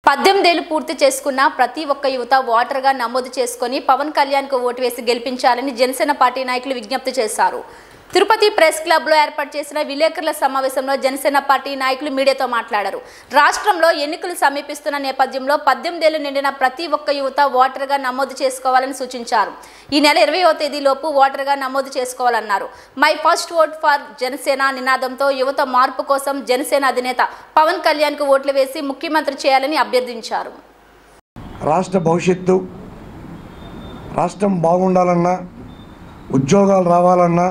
పద్దెనిమిదేళ్లు పూర్తి చేసుకున్న ప్రతి ఒక్క యువత ఓటర్గా నమోదు చేసుకుని పవన్ కళ్యాణ్కు ఓటు వేసి గెలిపించాలని జనసేన పార్టీ నాయకులు విజ్ఞప్తి చేశారు తిరుపతి ప్రెస్ క్లబ్లో ఏర్పాటు చేసిన విలేకరుల సమావేశంలో జనసేన పార్టీ నాయకులు మీడియాతో మాట్లాడారు రాష్ట్రంలో ఎన్నికలు సమీపిస్తున్న నేపథ్యంలో పద్దెనిమిదేళ్లు నిండిన ప్రతి ఒక్క యువత ఓటర్గా నమోదు చేసుకోవాలని సూచించారు ఈ నెల ఇరవయో తేదీలోపు ఓటర్గా నమోదు చేసుకోవాలన్నారు my first vote for Janasena నినాదంతో యువత మార్పు కోసం జనసేన అధినేత పవన్ కళ్యాణ్కు ఓట్లు వేసి ముఖ్యమంత్రి చేయాలని అభ్యర్థించారు రాష్ట్ర భవిష్యత్తు రాష్ట్రం బాగుండాలన్నా ఉద్యోగాలు రావాలన్నా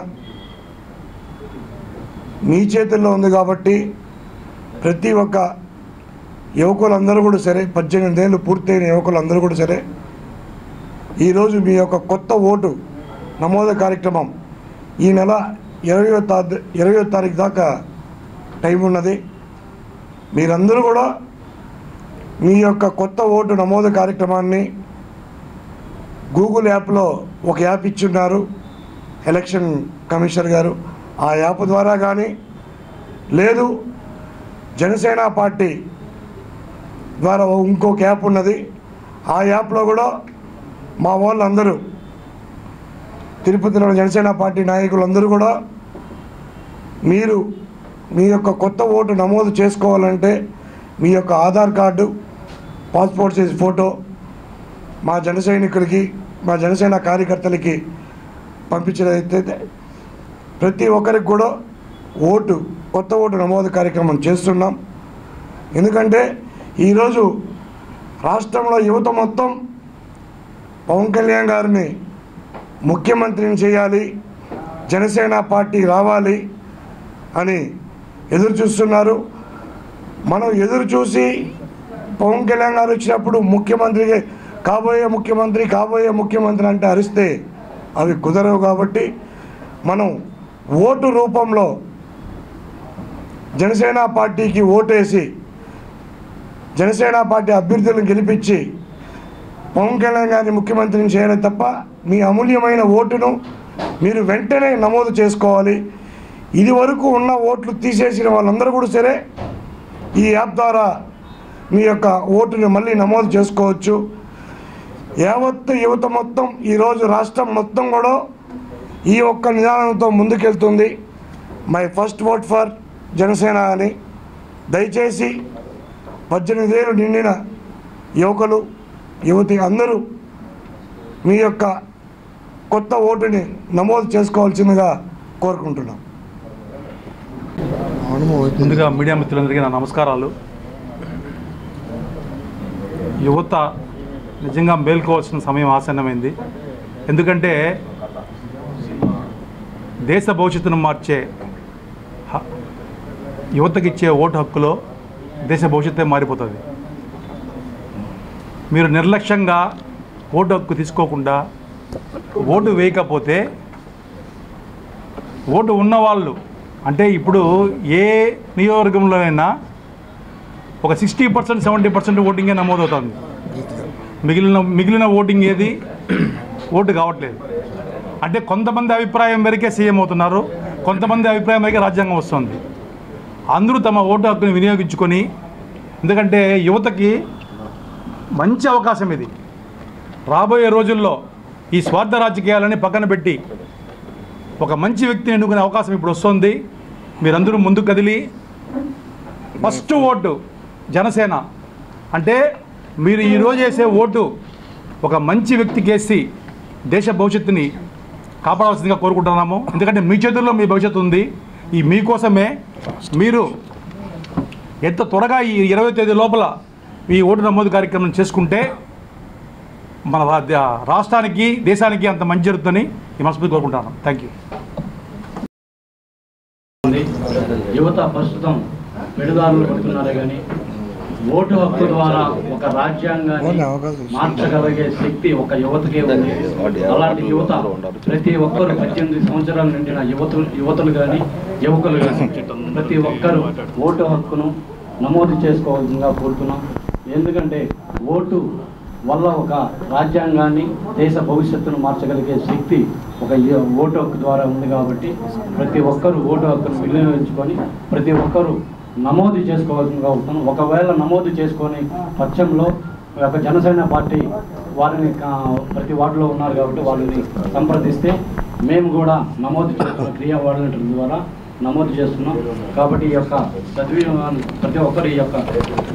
మీ చేతుల్లో ఉంది కాబట్టి ప్రతి ఒక్క యువకులందరూ కూడా సరే పద్దెనిమిది ఏళ్ళు పూర్తయిన యువకులందరూ కూడా సరే ఈరోజు మీ యొక్క కొత్త ఓటు నమోదు కార్యక్రమం ఈ నెల ఇరవయో తారీ ఇరవయో తారీఖు దాకా టైం ఉన్నది మీరందరూ కూడా మీ యొక్క కొత్త ఓటు నమోదు కార్యక్రమాన్ని గూగుల్ యాప్లో ఒక యాప్ ఇచ్చున్నారు ఎలక్షన్ కమిషనర్ గారు ఆ యాప్ ద్వారా కానీ లేదు జనసేన పార్టీ ద్వారా ఇంకొక యాప్ ఉన్నది ఆ యాప్లో కూడా మా వాళ్ళందరూ తిరుపతిలో జనసేన పార్టీ నాయకులందరూ కూడా మీరు మీ యొక్క కొత్త ఓటు నమోదు చేసుకోవాలంటే మీ యొక్క Aadhaar card passport size photo మా జన సైనికులకి మా జనసేన కార్యకర్తలకి పంపించినట్లయితే ప్రతి ఒక్కరికి కూడా ఓటు కొత్త ఓటు నమోదు కార్యక్రమం చేస్తున్నాం ఎందుకంటే ఈరోజు రాష్ట్రంలో యువత మొత్తం పవన్ కళ్యాణ్ గారిని ముఖ్యమంత్రిని చేయాలి జనసేన పార్టీ రావాలి అని ఎదురు చూస్తున్నారు మనం ఎదురు చూసి పవన్ కళ్యాణ్ గారు వచ్చినప్పుడు ముఖ్యమంత్రి కాబోయే ముఖ్యమంత్రి కాబోయే ముఖ్యమంత్రి అంటే అరిస్తే అవి కుదరవు కాబట్టి మనం ఓటు రూపంలో జనసేన పార్టీకి ఓటేసి జనసేన పార్టీ అభ్యర్థులను గెలిపించి పవన్ కళ్యాణ్ గారిని ముఖ్యమంత్రిని చేయాలి తప్ప మీ అమూల్యమైన ఓటును మీరు వెంటనే నమోదు చేసుకోవాలి ఇది వరకు ఉన్న ఓట్లు తీసేసిన వాళ్ళందరూ కూడా సరే ఈ యాప్ ద్వారా మీ యొక్క ఓటుని మళ్ళీ నమోదు చేసుకోవచ్చు యావత్తు యువత మొత్తం ఈరోజు రాష్ట్రం మొత్తం కూడా ఈ ఒక్క నిదానంతో ముందుకెళ్తుంది my first vote for Janasena అని దయచేసి పద్దెనిమిదేళ్ళు నిండిన యువకులు యువతి అందరూ మీ యొక్క కొత్త ఓటుని నమోదు చేసుకోవాల్సిందిగా కోరుకుంటున్నాం ముందుగా మీడియా మిత్రులందరికీ నా నమస్కారాలు యువత నిజంగా మేల్కోవాల్సిన సమయం ఆసన్నమైంది ఎందుకంటే దేశ భవిష్యత్తును మార్చే హ- యువతకి ఇచ్చే ఓటు హక్కులో దేశ భవిష్యత్తే మారిపోతుంది మీరు నిర్లక్ష్యంగా ఓటు హక్కు తీసుకోకుండా ఓటు వేయకపోతే ఓటు ఉన్నవాళ్ళు అంటే ఇప్పుడు ఏ నియోజకవర్గంలోనైనా ఒక సిక్స్టీ పర్సెంట్ సెవెంటీ పర్సెంట్ ఓటింగే నమోదవుతుంది మిగిలిన మిగిలిన ఓటింగ్ ఏది ఓటు కావట్లేదు అంటే కొంతమంది అభిప్రాయం మేరకే సీఎం అవుతున్నారు కొంతమంది అభిప్రాయం మేరకే రాజ్యాంగం వస్తుంది అందరూ తమ ఓటు హక్కుని వినియోగించుకొని ఎందుకంటే యువతకి మంచి అవకాశం ఇది రాబోయే రోజుల్లో ఈ స్వార్థ రాజకీయాలని పక్కన పెట్టి ఒక మంచి వ్యక్తిని ఎన్నుకునే అవకాశం ఇప్పుడు వస్తుంది మీరందరూ ముందు కదిలి ఫస్ట్ ఓటు జనసేన అంటే మీరు ఈరోజు వేసే ఓటు ఒక మంచి వ్యక్తికి వేసి దేశ భవిష్యత్తుని కాపాడాల్సిందిగా కోరుకుంటున్నాము ఎందుకంటే మీ చేతుల్లో మీ భవిష్యత్తు ఉంది ఈ మీకోసమే మీరు ఎంత త్వరగా ఈ ఇరవై తేదీ లోపల ఈ ఓటు నమోదు కార్యక్రమం చేసుకుంటే మన రా- రాష్ట్రానికి దేశానికి అంత మంచి జరుగుతుందని ఈ మనస్ఫూర్తి కోరుకుంటాను థ్యాంక్ యూ ఉంది యువత ప్రస్తుతం పెడుదారులు పడుతున్నారు కానీ ఓటు హక్కు ద్వారా ఒక రాజ్యాంగాన్ని మార్చగలిగే శక్తి ఒక యువతకే ఉంది అలాంటి యువత ప్రతి ఒక్కరు పద్దెనిమిది సంవత్సరాల నిండిన యువతులు యువతులు కానీ యువకులు కానీ ప్రతి ఒక్కరు ఓటు హక్కును నమోదు చేసుకోవాల్సిందిగా కోరుతున్నాం ఎందుకంటే ఓటు వల్ల ఒక రాజ్యాంగాన్ని దేశ భవిష్యత్తును మార్చగలిగే శక్తి ఒక య- ఓటు హక్కు ద్వారా ఉంది కాబట్టి ప్రతి ఒక్కరూ ఓటు హక్కును వినియోగించుకొని ప్రతి ఒక్కరూ నమోదు చేసుకోవాల్సిందిగా ఉంటాను ఒకవేళ నమోదు చేసుకొని పక్షంలో ఈ యొక్క జనసేన పార్టీ వారిని కా- ప్రతి వార్డులో ఉన్నారు కాబట్టి వాళ్ళని సంప్రదిస్తే మేము కూడా నమోదు చేస్తున్న క్రియా వాలంటీర్ ద్వారా నమోదు చేస్తున్నాం కాబట్టి ఈ యొక్క సద్వినియోగాన్ని ప్రతి ఒక్కరు ఈ యొక్క